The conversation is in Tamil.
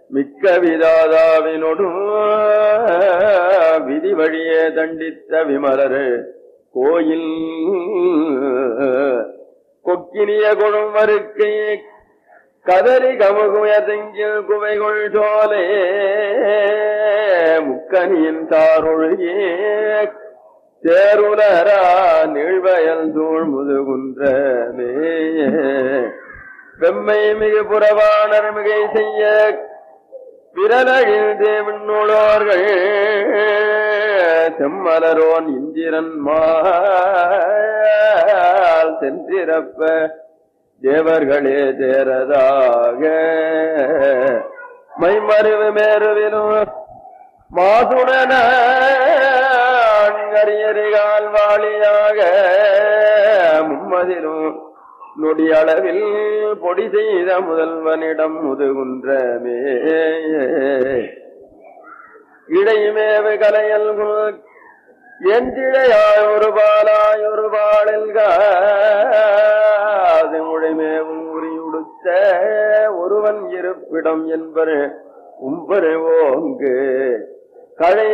மிக்க விதாதாவினொடும் விதி வழியே தண்டித்த விமலரு கோயில் கொக்கினிய கொழும் மறுக்கை கதறி கமுகுயதெங்கில் குவைகொள் சோலே முக்கனியின் தாரொழுகே தேருலரா நீழ்வயல் சூழ் முதுகுன்றமே வெம்மை மிகு புறவாணர் மிகை செய்ய பிறலகில் தேவின்னோளோர்கள் செம்மலரோன் இந்திரன் மால் சென்றிரப்ப தேவர்களே தேரதாக மைமருவு மேருவிலும் மாசுடன அரியறிகால் வாளியாக மும்மதிலும் நொடியளவில் பொடி செய்த முதல்வனிடம் முதுகுன்றமே இடைமேவு கலையல் எந்திழையாய் ஒரு பாலாய் ஒரு பாடல்காது முழைமேவும் உரியுடுத்த ஒருவன் இருப்பிடம் என்பர் உம்பரு ஓங்கு கழை